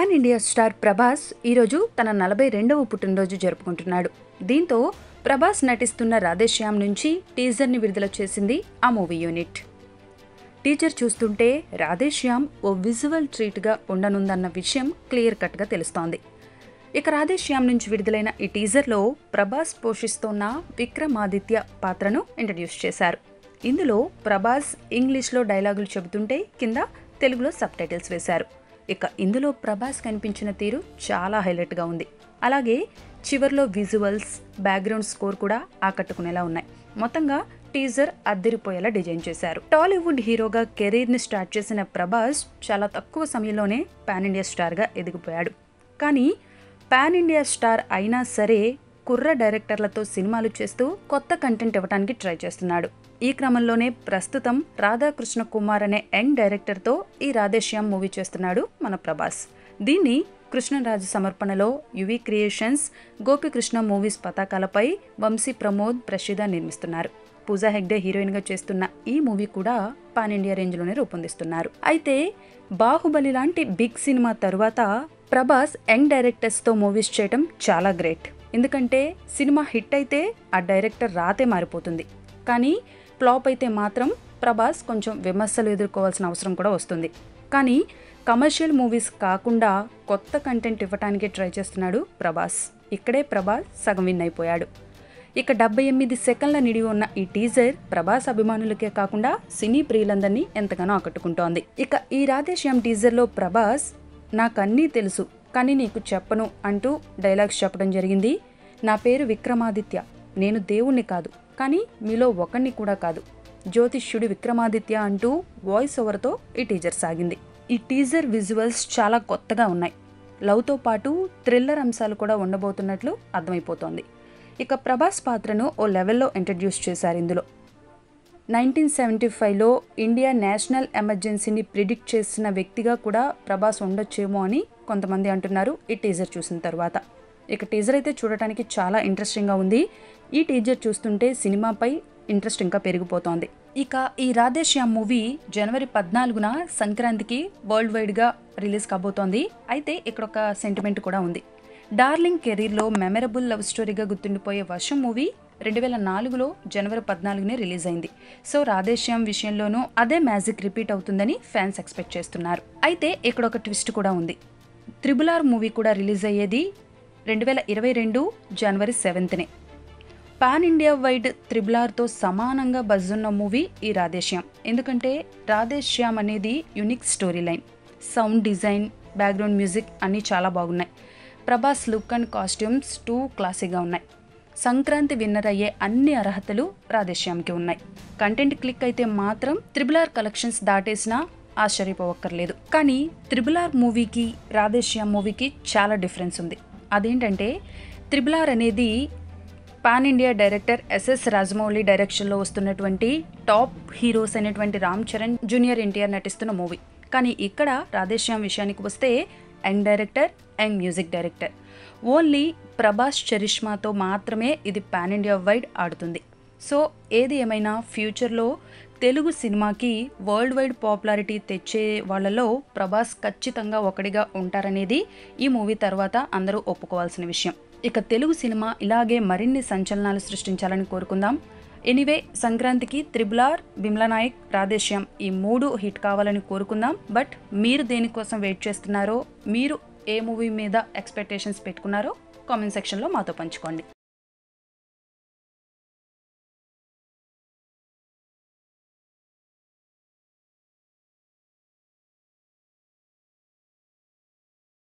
pan India star Prabhas ఈరోజు తన నలభై రెండవ పుట్టినరోజు జరుపుకుంటున్నాడు దీంతో ప్రభాస్ నటిస్తున్న రాధేశ్యామ్ నుంచి టీజర్ని విడుదల చేసింది ఆ మూవీ యూనిట్ టీజర్ చూస్తుంటే రాధేశ్యామ్ ఓ విజువల్ ట్రీట్గా ఉండనుందన్న విషయం క్లియర్ కట్గా తెలుస్తోంది ఇక రాధేశ్యామ్ నుంచి విడుదలైన ఈ టీజర్లో ప్రభాస్ పోషిస్తోన్న విక్రమాదిత్య పాత్రను ఇంట్రడ్యూస్ చేశారు ఇందులో ప్రభాస్ ఇంగ్లీష్లో డైలాగులు చెబుతుంటే కింద తెలుగులో సబ్ టైటిల్స్ వేశారు ఇక ఇందులో ప్రభాస్ కనిపించిన తీరు చాలా హైలైట్గా ఉంది అలాగే చివర్లో విజువల్స్ బ్యాక్గ్రౌండ్ స్కోర్ కూడా ఆకట్టుకునేలా ఉన్నాయి మొత్తంగా టీజర్ అద్దరిపోయేలా డిజైన్ చేశారు టాలీవుడ్ హీరోగా కెరీర్ని స్టార్ట్ చేసిన ప్రభాస్ చాలా తక్కువ సమయంలోనే పాన్ ఇండియా స్టార్గా ఎదిగిపోయాడు కానీ పాన్ ఇండియా స్టార్ అయినా సరే కుర్ర డైరెక్టర్లతో సినిమాలు చేస్తూ కొత్త కంటెంట్ ఇవ్వడానికి ట్రై చేస్తున్నాడు ఈ క్రమంలోనే ప్రస్తుతం రాధాకృష్ణ కుమార్ అనే యంగ్ డైరెక్టర్తో ఈ రాధేశ్యామ్ మూవీ చేస్తున్నాడు మన ప్రభాస్ దీన్ని కృష్ణరాజు సమర్పణలో యువి క్రియేషన్స్ గోపికృష్ణ మూవీస్ పతాకాలపై వంశీ ప్రమోద్ ప్రషిద నిర్మిస్తున్నారు పూజా హెగ్డే హీరోయిన్గా చేస్తున్న ఈ మూవీ కూడా పాన్ ఇండియా రేంజ్లోనే రూపొందిస్తున్నారు అయితే బాహుబలి లాంటి బిగ్ సినిమా తరువాత ప్రభాస్ యంగ్ డైరెక్టర్స్తో మూవీస్ చేయడం చాలా గ్రేట్ ఎందుకంటే సినిమా హిట్ అయితే ఆ డైరెక్టర్ రాతే మారిపోతుంది కానీ ఫ్లాప్ అయితే మాత్రం ప్రభాస్ కొంచెం విమర్శలు ఎదుర్కోవాల్సిన అవసరం కూడా వస్తుంది కానీ కమర్షియల్ మూవీస్ కాకుండా కొత్త కంటెంట్ ఇవ్వడానికి ట్రై చేస్తున్నాడు ప్రభాస్ ఇక్కడే ప్రభాస్ సగం విన్ అయిపోయాడు ఇక డెబ్బై ఎనిమిది సెకండ్ల నిడివి ఉన్న ఈ టీజర్ ప్రభాస్ అభిమానులకే కాకుండా సినీ ప్రియులందరినీ ఎంతగానో ఆకట్టుకుంటోంది ఇక ఈ రాధేశ్యామ్ టీజర్లో ప్రభాస్ నాకన్నీ తెలుసు కానీ నీకు చెప్పను అంటూ డైలాగ్స్ చెప్పడం జరిగింది నా పేరు విక్రమాదిత్య నేను దేవుణ్ణి కాదు కానీ మీలో ఒకరిని కూడా కాదు జ్యోతిష్యుడి విక్రమాదిత్య అంటూ వాయిస్ ఓవర్తో ఈ టీజర్ సాగింది ఈ టీజర్ విజువల్స్ చాలా కొత్తగా ఉన్నాయి లవ్తో పాటు థ్రిల్లర్ అంశాలు కూడా ఉండబోతున్నట్లు అర్థమైపోతోంది ఇక ప్రభాస్ పాత్రను ఓ లెవెల్లో ఇంట్రడ్యూస్ చేశారు ఇందులో నైన్టీన్ సెవెంటీ ఫైవ్లో ఇండియా నేషనల్ ఎమర్జెన్సీని ప్రిడిక్ట్ చేసిన వ్యక్తిగా కూడా ప్రభాస్ ఉండొచ్చేమో అని కొంతమంది అంటున్నారు ఈ టీజర్ చూసిన తర్వాత ఇక టీజర్ అయితే చూడటానికి చాలా ఇంట్రెస్టింగ్గా ఉంది ఈ టీజర్ చూస్తుంటే సినిమాపై ఇంట్రెస్ట్ ఇంకా పెరిగిపోతోంది ఇక ఈ రాధేశ్యామ్ మూవీ జనవరి పద్నాలుగున సంక్రాంతికి వరల్డ్ వైడ్గా రిలీజ్ కాబోతోంది అయితే ఇక్కడ ఒక సెంటిమెంట్ కూడా ఉంది డార్లింగ్ కెరీర్లో మెమరబుల్ లవ్ స్టోరీగా గుర్తుండిపోయే వర్షం మూవీ రెండు వేల నాలుగులో జనవరి పద్నాలుగునే రిలీజ్ అయింది సో రాధేశ్యామ్ విషయంలోనూ అదే మ్యాజిక్ రిపీట్ అవుతుందని ఫ్యాన్స్ ఎక్స్పెక్ట్ చేస్తున్నారు అయితే ఇక్కడ ఒక ట్విస్ట్ కూడా ఉంది త్రిబుల్ ఆర్ మూవీ కూడా రిలీజ్ అయ్యేది రెండు వేల ఇరవై రెండు జనవరి సెవెంత్నే పాన్ ఇండియా వైడ్ త్రిబుల్ ఆర్తో సమానంగా బజ్జున్న మూవీ ఈ రాధేశ్యామ్ ఎందుకంటే రాధేశ్యామ్ అనేది unique story line sound design background music అన్నీ చాలా బాగున్నాయి Prabhas look and costumes too క్లాసీగా ఉన్నాయి సంక్రాంతి విన్నర్ అయ్యే అన్ని అర్హతలు రాధేశ్యామ్కి ఉన్నాయి కంటెంట్ క్లిక్ అయితే మాత్రం త్రిబుల్ ఆర్ కలెక్షన్స్ దాటేసినా ఆశ్చర్యపోవక్కర్లేదు కానీ త్రిబుల్ ఆర్ మూవీకి రాధేశ్యామ్ మూవీకి చాలా డిఫరెన్స్ ఉంది అదేంటంటే త్రిబుల్ ఆర్ అనేది pan India director SS Rajamouli డైరెక్షన్లో వస్తున్నటువంటి టాప్ హీరోస్ అయినటువంటి రామ్ చరణ్ జూనియర్ ఎన్టీఆర్ నటిస్తున్న మూవీ కానీ ఇక్కడ రాధేశ్యామ్ విషయానికి వస్తే young director young music director only Prabhas చరిష్మాతో మాత్రమే ఇది పాన్ ఇండియా వైడ్ ఆడుతుంది సో ఏది ఏమైనా ఫ్యూచర్లో తెలుగు సినిమాకి వరల్డ్ వైడ్ పాపులారిటీ తెచ్చే వాళ్ళలో ప్రభాస్ ఖచ్చితంగా ఒకటిగా ఉంటారనేది ఈ మూవీ తర్వాత అందరూ ఒప్పుకోవాల్సిన విషయం ఇక తెలుగు సినిమా ఇలాగే మరిన్ని సంచలనాలు సృష్టించాలని కోరుకుందాం ఎనీవే సంక్రాంతికి త్రిబుల్ ఆర్ బిమ్లా నాయక్ రాధేశ్యామ్ ఈ మూడు హిట్ కావాలని కోరుకుందాం బట్ మీరు దేనికోసం వెయిట్ చేస్తున్నారో మీరు ఏ మూవీ మీద ఎక్స్పెక్టేషన్స్ పెట్టుకున్నారో కామెంట్ సెక్షన్లో మాతో పంచుకోండి